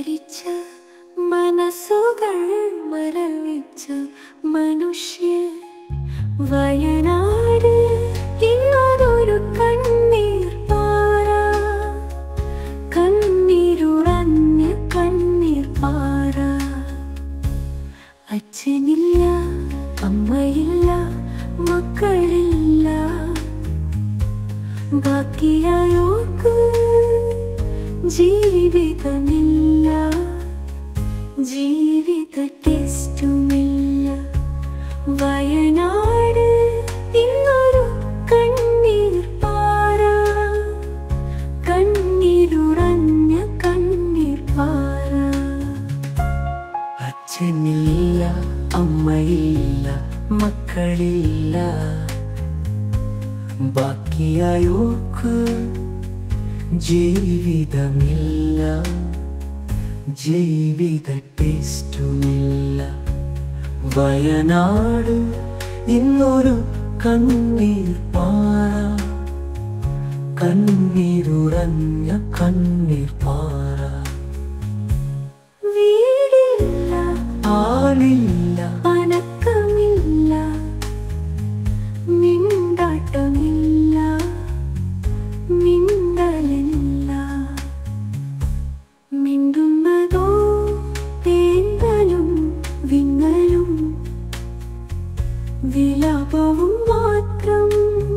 മരിച്ച മനസ്സുകൾ മരവിച്ച മനുഷ്യ വയനാട് ഇന്നതൊരു കണ്ണീർ പാറ കണ്ണീരുറഞ്ഞ കണ്ണീർ പാറ അച്ഛനില്ല അമ്മയില്ല മക്കളില്ല ബാക്കിയായോക്ക് ജീവിതമില്ല ജീവിത ടെസ്റ്റുമില്ല വയനാട് ഇന്നൊരു കണ്ണീർ പാറ കണ്ണീരുറഞ്ഞ കണ്ണീർ പാറ അച്ഛനില്ല അമ്മയില്ല മക്കളില്ല ബാക്കിയായോക്ക് ജീവിതമില്ല ജീവിത ടേസ്റ്റുമില്ല വയനാട് ഇന്നൊരു കണ്ണീർ പാറ കണ്ണീരുറഞ്ഞ കണ്ണീർ പാറ വീടില്ല ആളില്ല അനക്കമില്ല മിണ്ടാട്ടമില്ല മിണ്ടലില്ല മിണ്ടുന്നതോ തേന്തലും വിങ്ങലും വിലാപവും മാത്രം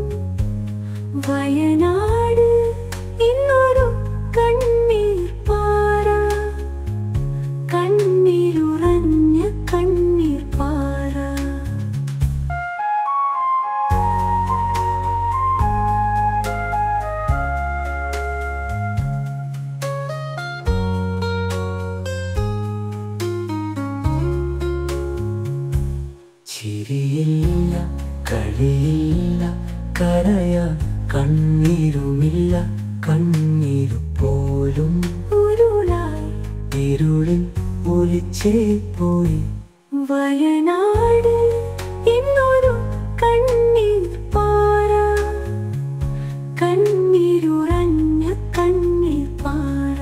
വയനാട് ഇന്നൊരു കണ്ണീർ പാറ കണ്ണീരുറഞ്ഞ കണ്ണീർ പാറ ചിരിയില്ല കളിയില്ല കരയ കണ്ണീരുമില്ല കണ്ണീരു പോലും ഉരുളായി ഇരുളിൽ ഒലിച്ചേ പോയി വയനാട് ഇന്നൊരു കണ്ണീർ പാറ കണ്ണീരുറഞ്ഞ കണ്ണീർ പാറ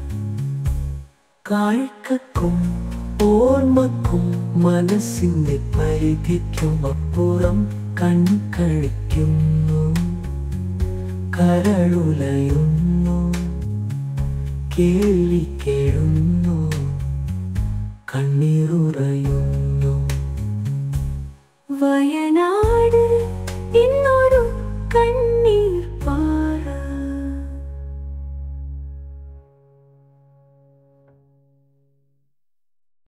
കാഴ്ക്കും ഓർമ്മക്കും മനസ്സിന്റെ പരിധിക്കും അപ്പുറം കൺകളിക്കുന്നു കരളുലയുന്നു കേൾവി കേഴുന്നു കണ്ണീറുറയുന്നു വയനാട്